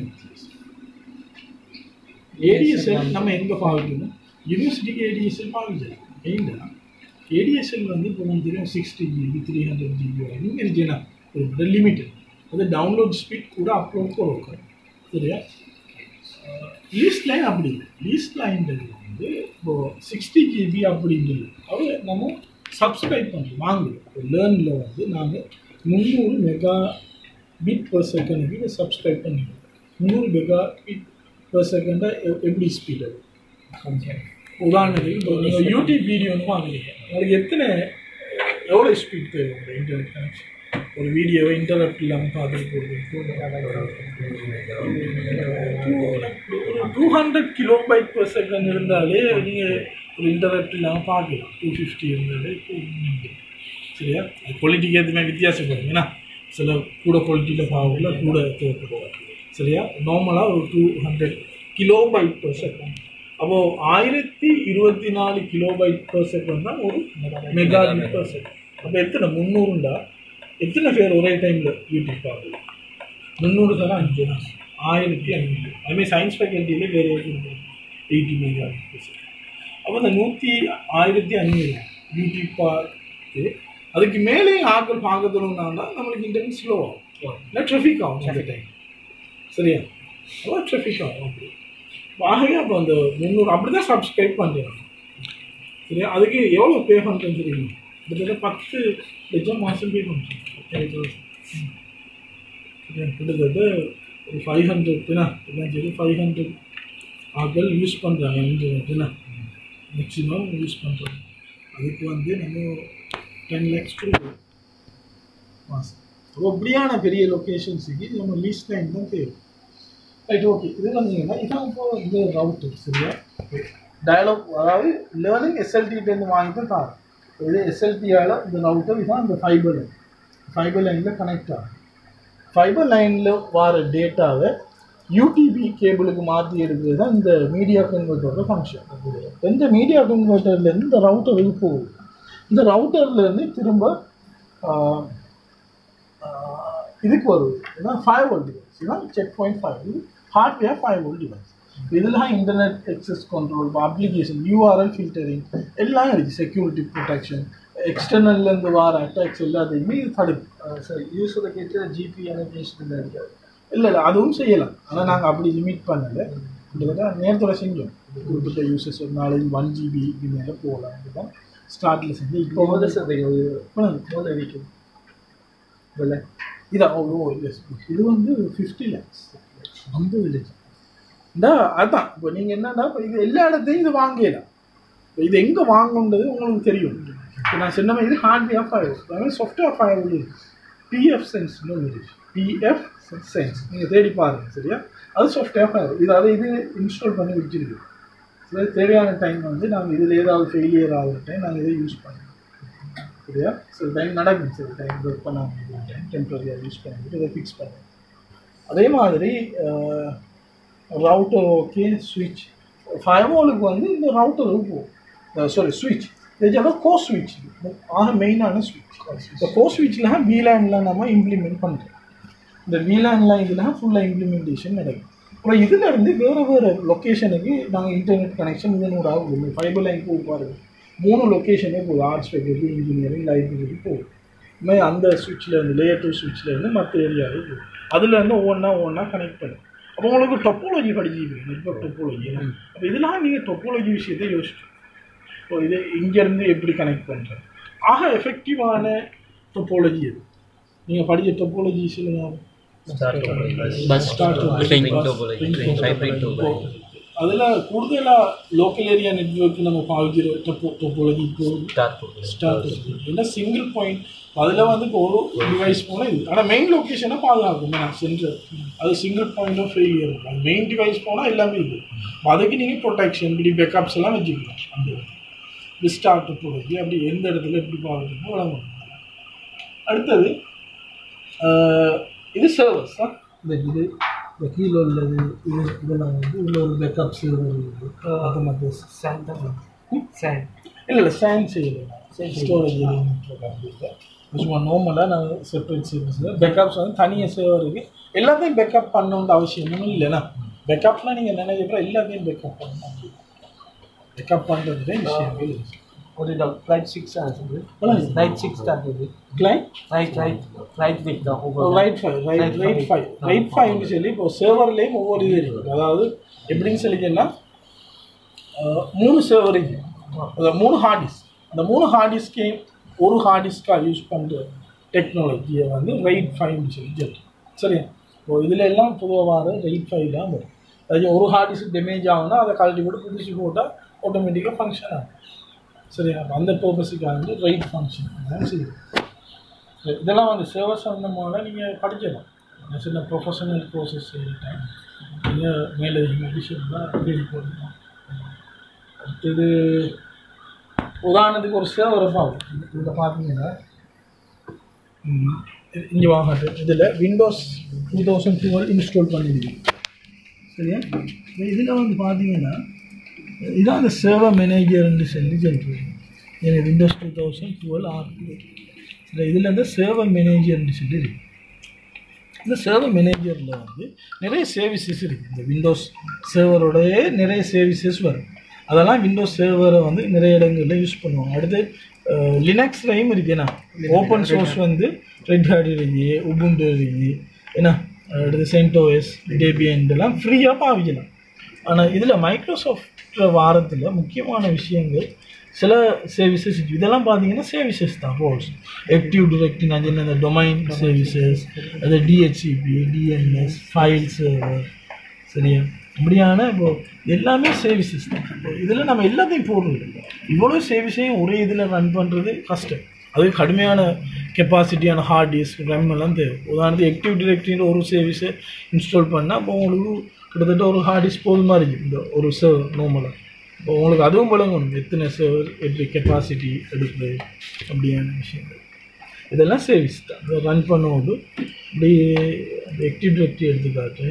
ஏடிஎஸ்எல் நம்ம எங்கே பாவிக்கணும் யூனிவர்சிட்டிக்கு ஏடிஎஸ்எல் பாவிக்கலாம் ஏண்டா ஏடிஎஸ்எல் வந்து இப்போ உங்களுக்கு தெரியும் sixty GB three hundred GB வரைக்கும் இருக்குன்னா ஒரு லிமிட்டட் அது டவுன்லோட் ஸ்பீட் கூட அப்லோட் கூட இருக்கும் சரியா லீஸ்ட் லைன் அப்படி இல்லை லீஸ்ட் லைன்றது வந்து இப்போ சிக்ஸ்டி ஜிபி அப்படின்னு இல்லை அது நம்ம சப்ஸ்கிரைப் பண்ணுறோம் வாங்குறோம் இப்போ லேர்னில் வந்து நாங்கள் முந்நூறு மெகா பிட் பர் செகண்டுக்கு சப்ஸ்கிரைப் பண்ணிடுவோம் முந்நூறு மெகா பிட் பர் செகண்டாக எப்படி ஸ்பீட் அது உதாரணத்துக்கு இப்போ நீங்கள் யூடியூப் வீடியோன்னு வாங்குறீங்க உங்களுக்கு எத்தனை எவ்வளோ ஸ்பீட் தேவை இன்டர்நெட் கனெக்ஷன் ஒரு வீடியோவை இன்டர்நெட் இல்லாமல் பார்த்துட்டு போகிறது two hundred kilobyte per second இருந்தாலே நீங்கள் ஒரு இன்டர்நெட் இல்லாமல் பார்க்கலாம் டூ ஃபிஃப்டி இருந்தாலே போதும். சரியா அது குவாலிட்டிக்கு எதுவுமே வித்தியாசப்படும் ஏன்னா சில கூட குவாலிட்டியில் பார்க்கல கூட தேவைப்படும் சரியா நார்மலாக ஒரு two hundred kilobyte per second அப்போது ஆயிரத்தி இருபத்தி நாலு கிலோ பைட் பர் செகண்ட் தான் ஒரு மெகா பிட் பர் செகண்ட் அப்போ எத்தனை முந்நூறுண்டா எத்தனை பேர் ஒரே டைமில் யூடியூப் பார்க்கலாம் முந்நூறு தர அஞ்சு தான் ஆயிரத்தி ஐநூறு அதுமாதிரி சயின்ஸ் ஃபேக்கல்ட்டியில் வேறு எயிட்டி மெகா பிட் செகண்ட் அப்போ இந்த நூற்றி ஆயிரத்தி ஐநூறு யூடியூப் பார்த்து அதுக்கு மேலே ஆட்கள் பார்க்கணும்னா தான் நம்மளுக்கு இன்டர்நெட் ஸ்லோ ஆகும் இல்லை ட்ராஃபிக் ஆகும் அந்த டைம் சரியா அதான் ட்ராஃபிக் ஆகும் அப்படி ஆகவே அப்போ அந்த முந்நூறு அப்படி தான் சப்ஸ்கிரைப் பண்ணுறேன் சரியா அதுக்கு எவ்வளோ பே பண்ணுறேன்னு தெரியுமா கிட்டத்தட்ட பத்து லட்சம் மாதம் பே பண்ணுறேன் கிட்டத்தட்ட ஒரு ஃபைவ் ஹண்ட்ரட் என்ன எல்லாம் சரி ஃபைவ் ஹண்ட்ரட் ஆட்கள் யூஸ் பண்ணுறாங்க இன்டர்நெட் என்ன மேக்ஸிமம் யூஸ் பண்ணுறாங்க அதுக்கு வந்து நம்ம டென் லேக்ஸ் கொடுக்குறோம் மாதம் அப்போ அப்படியான பெரிய லொக்கேஷன்ஸுக்கு நம்ம லீஸ் டைம் தான் தேவை ரைட் ஓகே இது வந்தீங்கன்னா இதான் இப்போ இந்த ரவுட்டர் சரியா டயலாக் அதாவது லேர்னிங் எஸ்எல்டிட்டேருந்து வாங்கி தான் தாரு இது எஸ்எல்டியால் இந்த ரவுட்டர் இதான் இந்த ஃபைபர் லைன் ஃபைபர் லைனில் கனெக்ட் ஆகும் ஃபைபர் லைனில் வர டேட்டாவை யூடிபி கேபிளுக்கு மாற்றி எடுக்கிறது தான் இந்த மீடியா கன்வெர்ட்டரோட ஃபங்க்ஷன் இந்த மீடியா கன்வெர்ட்டர்லேருந்து இந்த ரவுட்டருக்கு போகுது இந்த routerல-இருந்து திரும்ப ஆஹ், ஆஹ், இதுக்கு வருது ஏன்னா ஃபைவ் வோல்ட் டிவைஸ் இதான் செக் பாயிண்ட் ஃபைவ் இது ஹார்ட்வேர் ஃபைவ் வோல்ட் டிவைஸ் இதெல்லாம் internet access control application URL filtering எல்லாம் இருக்குது செக்யூரிட்டி ப்ரொடெக்ஷன் எக்ஸ்டர்னல்லேருந்து வர அட்டாக்ஸ் எல்லாத்தையுமே இது தடுக்கும் சார் யூஸோட கேட்டு ஜிபி அனகேஷன் இருக்காது இல்லை இல்லை அதுவும் செய்யலாம் ஆனால் நாங்கள் அப்படி லிமிட் பண்ணலை கிட்டத்தட்ட நேரத்தோட செஞ்சோம் குறிப்பிட்ட யூசஸ் ஒரு நாளைக்கு ஒன் ஜிபி இது மேலே போகலாம் இதுதான் ஸ்டார்ட்டில் செஞ்சு இப்போ இப்போ வந்து சார் வந்து முதல்ல விற்கும் இல்லை இதான் ஓ ஓ எஸ் இது வந்து ஃபிஃப்டி லேக்ஸ் ஐம்பது லட்சம் இந்த அதான் இப்போ நீங்கள் என்னன்னா இப்போ இது எல்லா இடத்தையும் இது வாங்கலாம் இப்போ இது எங்கே வாங்கணுன்றது உங்களுக்கு தெரியும் இப்போ நான் சொன்ன மாதிரி இது ஹார்ட்வேர் ஃபைவ் அதாவது சாஃப்ட்வேர் ஃபைவ் இருக்கு பிஎஃப் சென்ஸ்னு ஒன்று இருக்கு பிஎஃப் சென்ஸ் நீங்கள் தேடி பாருங்க சரியா அது சாஃப்ட்வேர் ஃபைவ் இது அதை இது இன்ஸ்டால் பண்ணி வச்சிருக்கு ஸோ தேவையான டைம் வந்து நாங்கள் இதில் ஏதாவது ஃபெயிலியர் ஆகிற டைம் நாங்கள் இதை யூஸ் பண்ணுவோம் சரியா சில டைம் நடக்கும் சில டைம் ஒர்க் பண்ணாமல் டைம் டெம்பரரியாக யூஸ் பண்ணிட்டு இதை ஃபிக்ஸ் பண்ணுவோம் அதே மாதிரி ரவுட்டர் ஓகே ஸ்விட்ச் ஃபயர்வாலுக்கு வந்து இந்த ரவுட்டருக்கு போகும் சாரி ஸ்விட்ச் இது கோ ஸ்விட்ச் ஆக மெயினான ஸ்விட்ச் இந்த கோ ஸ்விட்சில் வீலாண்டில் நம்ம இம்ப்ளிமெண்ட் பண்ணுறோம் இந்த வீலாண்ட்லாம் இதில் ஃபுல்லாக இம்ப்ளிமெண்டேஷன் நடக்கும் அப்புறம் இதுல இருந்து வேறு வேறு லொக்கேஷனுக்கு நாங்கள் இன்டர்நெட் கனெக்ஷன் இதனோட ஆகும் ஃபைபர் லைன் போய் பாருங்க மூணு லொக்கேஷனே போகுது ஆர்ட்ஸ் ஃபேக்கல்ட்டி இன்ஜினியரிங் லைப்ரரி போகுது இதுமாதிரி அந்த சுவிட்சில் இருந்து லேயர் டூ சுவிட்சில் இருந்து மற்ற ஏரியாவுக்கு போகுது அதுலேருந்து ஒவ்வொன்றா ஒவ்வொன்றா கனெக்ட் பண்ணும் அப்போ உங்களுக்கு டொப்போலஜி படிச்சிருப்பீங்க நெட்ஒர்க் டொப்போலஜி அப்போ இதெல்லாம் நீங்கள் டொப்போலஜி விஷயத்தை யோசிச்சு இப்போ இது இங்கேருந்து எப்படி கனெக்ட் பண்ணுறது ஆக எஃபெக்டிவான டொப்போலஜி இது நீங்கள் படித்த டொப்போலஜி சொல்லுங்க bus star Ring topology, hybrid topology. அதில் கூடுதலாக லோக்கல் ஏரியா நெட்ஒர்க் நம்ம பாவிக்கிற டொப்போ டொப்போலஜி இப்போ ஸ்டார்ட் ஏன்னா சிங்கிள் பாயிண்ட் அதில் வந்து இப்போ ஒரு டிவைஸ் போனால் இது ஆனால் மெயின் லொக்கேஷனை பாதுகாக்கும் நான் சென்டர் அது சிங்கிள் பாயிண்ட் ஆஃப் ஃபெயிலியர் இருக்கும் அது மெயின் டிவைஸ் போனால் எல்லாமே இது அதுக்கு நீங்கள் ப்ரொடெக்ஷன் இப்படி பேக்கப்ஸ் எல்லாம் வச்சுக்கலாம் அந்த விஸ்டார் டொப்போலஜி அப்படி எந்த இடத்துல எப்படி பாதுகாக்கணும் வழங்கணும் அடுத்தது ஆஹ், இது சர்வர்ஸ் தான் இந்த இது இந்த கீழே உள்ளது இது இதெல்லாம் வந்து இதில் ஒரு பேக்கப் சர்வர் இருக்குது அது மட்டும் Sand தான் Sand. இல்லை இல்லை ஸ்டாண்ட் செய்யலாம் ஸ்டோரேஜ் சும்மா நார்மலாக நான் செப்பரேட் சர்வீஸ் பேக்கப்ஸ் வந்து தனியாக சேவர் இருக்குது எல்லாத்தையும் பேக்கப் பண்ணணுன்ற அவசியமும் இல்லைண்ணா பேக்கப்லாம் நீங்கள் நினைக்கிற எல்லாத்தையும் பேக்கப் பண்ணணும் பேக்கப் பண்ணுறது விஷயமே இல்லை ஒரு ரைட் சிக்ஸ் ஆகுது Right. ரைட் சிக்ஸ் தான் இருக்குது client right right right week தான் right five right right five right ஃபைவ்னு சொல்லி இப்போ சர்வர்லேயும் ஒவ்வொரு இது இருக்குது அதாவது எப்படின்னு சொல்லிங்கன்னா அஹ், மூணு சர்வர் இருக்குது அதாவது மூணு ஹார்ட் டிஸ்க் அந்த மூணு ஹார்ட் டிஸ்கையும் ஒரு ஹார்ட் டிஸ்காக யூஸ் பண்ணுற டெக்னாலஜியை வந்து ரைட் ஃபைவ்னு சொல்லி சொல்லுவோம் சரியா இப்போ இதில் எல்லாம் பொதுவாக ரைட் ஃபைவ் தான் வரும் அதாவது ஒரு ஹார்ட் டிஸ்க் டேமேஜ் ஆகுனா அதை கழட்டி போட்டு புதுசு போட்டால் ஆட்டோமேட்டிக்காக ஃபங்க்ஷன் ஆகும் சரியா அப்ப அந்த பர்பஸுக்காக வந்து ரைட் ஃபங்க்ஷன் தான் செய்யும் இதெல்லாம் வந்து சர்வஸ் சம்மந்தமாக நீங்கள் படிக்கலாம் நான் சின்ன ப்ரொஃபஷனல் கோர்சஸ் செய்யிட்டேன் நீங்கள் மேலதிகமாக விஷயம்லாம் தேடி போடலாம் அடுத்தது உதாரணத்துக்கு ஒரு சேவரை பார்ப்போம் இதில் பார்த்தீங்கன்னா இங்கே வாங்க இதில் Windows two thousand twelve install பண்ணிடுவீங்க சரியா இதில் வந்து பார்த்தீங்கன்னா இதான் அந்த சேவை மேனேஜர்னு சொல்லி சொல்கிறேன் எனக்கு Windows two thousand twelve R சரி இதில் இந்த சேவர் மேனேஜர்னு சொல்லி இருக்கு இந்த சேவர் மேனேஜரில் வந்து நிறைய சர்வீசஸ் இருக்குது இந்த விண்டோஸ் சேவரோடைய நிறைய சர்வீசஸ் வரும் அதெல்லாம் விண்டோஸ் சேவரை வந்து நிறைய இடங்களில் யூஸ் பண்ணுவாங்க அடுத்து லினக்ஸ்லையும் இருக்கு ஏன்னா ஓப்பன் சோர்ஸ் வந்து ரெட் ஹார்ட் இருக்கு உபுண்டு இருக்கு ஏன்னா அடுத்து சென்டோஎஸ் டேபியன் இதெல்லாம் ஃப்ரீயாக பாவிக்கலாம் ஆனால் இதில் மைக்ரோசாஃப்ட் வாரத்தில் முக்கியமான விஷயங்கள் சில சர்வீசஸ் இதெல்லாம் பார்த்தீங்கன்னா சர்வீசஸ் தான் ரோல்ஸ் ஆக்டிவ் டிரெக்டிங் அது என்ன டொமைன் சர்வீசஸ் அது டிஹெச்சிபி டிஎன்எஸ் ஃபைல் சர்வர் சரியா இப்படியான இப்போ எல்லாமே சர்வீசஸ் தான் இப்போ இதில் நம்ம எல்லாத்தையும் போடுறது இவ்வளோ சர்வீஸையும் ஒரே இதில் ரன் பண்ணுறது கஷ்டம் அது கடுமையான கெப்பாசிட்டியான ஹார்ட் டிஸ்க் ரேம் எல்லாம் தேவை உதாரணத்துக்கு ஆக்டிவ் டிரெக்டரின்ற ஒரு சர்வீஸை இன்ஸ்டால் பண்ணால் அப்போ உங்களுக்கு கிட்டத்தட்ட ஒரு ஹார்ட் டிஸ்க் போதுமா இருக்கு இந்த ஒரு சர்வர் நார்மலாக இப்போ உங்களுக்கு அதுவும் விளங்கணும் எத்தனை சர்வர் எப்படி கெப்பாசிட்டி எடுக்குது அப்படியான விஷயங்கள் இதெல்லாம் சர்வீஸ் தான் இதை ரன் பண்ணும்போது இப்படி ஆக்டிவ் டிரெக்டரி எடுத்துக்காட்டு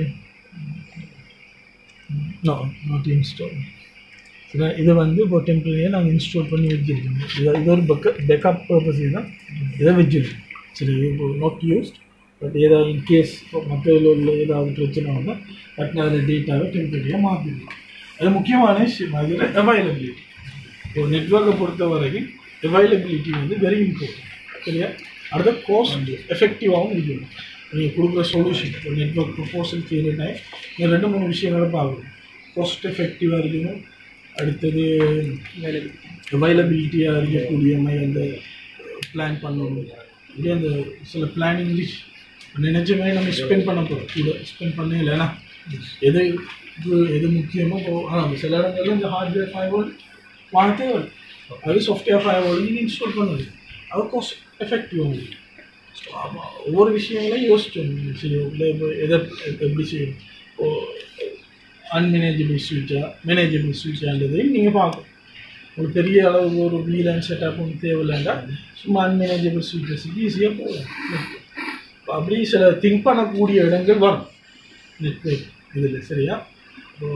நோ நாட் இன்ஸ்டால் சரி இதை வந்து இப்போ டெம்பரரியாக நாங்கள் இன்ஸ்டால் பண்ணி வச்சுருக்கோம் இது இது ஒரு பெக்கப் பேக்கப் பர்பஸ் தான் இதை வச்சுருக்கோம் சரி இப்போ நாட் யூஸ்ட் பட் ஏதாவது இன்கேஸ் இப்போ மற்ற உள்ள ஏதாவது பிரச்சனை வந்தால் பட் அதில் டேட்டாவை டெம்பரரியாக மாற்றிடலாம் அது முக்கியமான விஷயம் அதில் அவைலபிலிட்டி ஒரு நெட்ஒர்க்கை பொறுத்த வரைக்கும் அவைலபிலிட்டி வந்து வெரி இம்பார்ட்டன்ட் சரியா அடுத்த கோஸ்ட் எஃபெக்டிவாகவும் இருக்கணும் நீங்கள் கொடுக்குற சொல்யூஷன் ஒரு நெட்ஒர்க் ப்ரொபோசல் செய்கிற டைம் நீங்கள் ரெண்டு மூணு விஷயங்களை பார்க்கணும் காஸ்ட் எஃபெக்டிவாக இருக்கணும் அடுத்தது அவைலபிலிட்டியாக இருக்கக்கூடிய மாதிரி அந்த பிளான் பண்ணணும் இப்படி அந்த சில பிளானிங் லிஸ்ட் நினைச்ச மாதிரி நம்ம ஸ்பெண்ட் பண்ண போகிறோம் கூட ஸ்பெண்ட் பண்ண இல்லைனா எது இது எது முக்கியமோ இப்போ ஆ சில இடங்கள்ல இந்த ஹார்ட்வேர் ஃபைவ் வாங்க தேவை அது சாஃப்ட்வேர் ஃபைவ் நீங்கள் இன்ஸ்டால் பண்ணுது அது காஸ்ட் எஃபெக்டிவ் உங்களுக்கு ஆமாம் ஒவ்வொரு விஷயங்களையும் யோசிச்சோம் செய்யும் இல்லை இப்போ எதை எப்படி செய்யணும் இப்போ அன்மேனேஜபிள் ஸ்விட்சா மேனேஜபிள் ஸ்விட்சான்றதையும் நீங்கள் பார்க்கணும் ஒரு பெரிய அளவுக்கு ஒரு வீலன் செட்டப் ஒன்று தேவையில்லைண்டா சும்மா அன்மேனேஜபிள் ஸ்விட்சஸுக்கு ஈஸியாக போகலாம் இப்போ அப்படி சில திங்க் பண்ணக்கூடிய இடங்கள் வரும் நெட்ஒர்க் இதில் சரியா இப்போ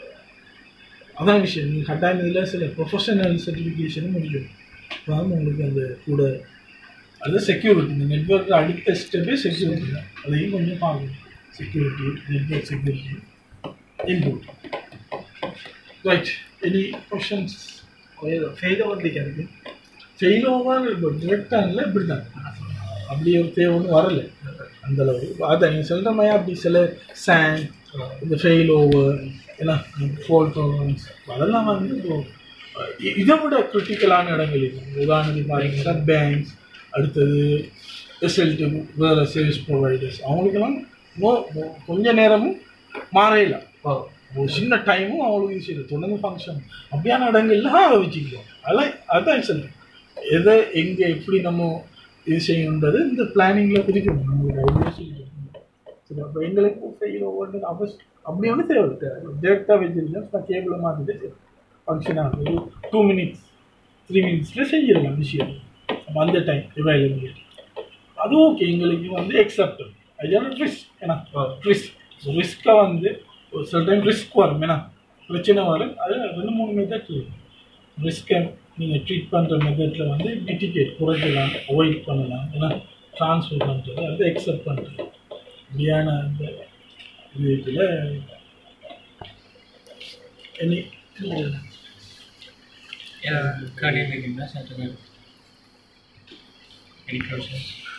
அதான் விஷயம் நீங்கள் கட்டாயம் இதில் சில ப்ரொஃபஷனல் சர்டிஃபிகேஷனும் முடியும் இப்போ உங்களுக்கு அந்த கூட அது செக்யூரிட்டி இந்த நெட்ஒர்க் அடுத்த ஸ்டெப்பே செக்யூரிட்டி தான் அதையும் கொஞ்சம் பார்க்கணும் security network security input right any questions ஃபெயில வந்து எனக்கு ஃபெயில் ஓவர் இப்போ டிரெக்டாக இல்லை இப்படி தான் அப்படி ஒரு தேவை ஒன்றும் வரல அந்த அளவுக்கு அதான் நீங்கள் சொல்கிற மாதிரி அப்படி சில சேங் இந்த ஃபெயில் ஓவர் ஏன்னா ஃபோல்ட் டோலரன்ஸ் அதெல்லாம் வந்து இப்போ இ- இதை விட கிரிட்டிக்கலான இடங்கள் இருக்கு உதாரணத்துக்கு பார்த்தீங்கன்னா பேங்க்ஸ் அடுத்தது எஸ்எல்டி வேறு சர்வீஸ் ப்ரொவைடர்ஸ் அவங்களுக்கெல்லாம் மோ- மோ- கொஞ்ச நேரமும் மாறையில ஒரு சின்ன டைமும் அவங்களுக்கு யூஸ் இல்லை தொடர்ந்து ஃபங்க்ஷன் அப்படியான இடங்கள்ல அதை வச்சுக்கலாம் அதெல்லாம் அதுதான் சொல்றேன் எதை எங்கே எப்படி நம்ம இது செய்யணுன்றது இந்த பிளானிங்கில் குறிக்கணும் நம்மளுக்கு ஐடியா சொல்லிக்கணும் சரி அப்போ எங்களுக்கு ஃபெயில் ஒவ்வொன்று அவஸ் அப்படி ஒன்றும் தேவை டேரெக்டாக வச்சிருக்கேன் கேபிளை மாற்றிட்டு ஃபங்க்ஷன் ஆகுது டூ மினிட்ஸ் த்ரீ மினிட்ஸில் செஞ்சிடலாம் விஷயம் அப்போ அந்த டைம் அவைலபிலிட்டி அது ஓகே எங்களுக்கு வந்து எக்ஸப்ட் அது ரிஸ்க் ஏன்னா ரிஸ்க் ரிஸ்க்கை வந்து ஒரு சில டைம் ரிஸ்க் வரும் ஏன்னா பிரச்சனை வரும் அது ரெண்டு மூணு மெத்தட் ரிஸ்க்கை நீங்கள் ட்ரீட் பண்ணுற மெத்தடில் வந்து மிட்டிகேட் குறைக்கலாம் அவாய்ட் பண்ணலாம் ஏன்னா ட்ரான்ஸ்ஃபர் பண்ணுறது அது எக்ஸப்ட் பண்ணுறது இப்படியான அந்த இதில் any Yeah, cutting the gymnast at the Any questions?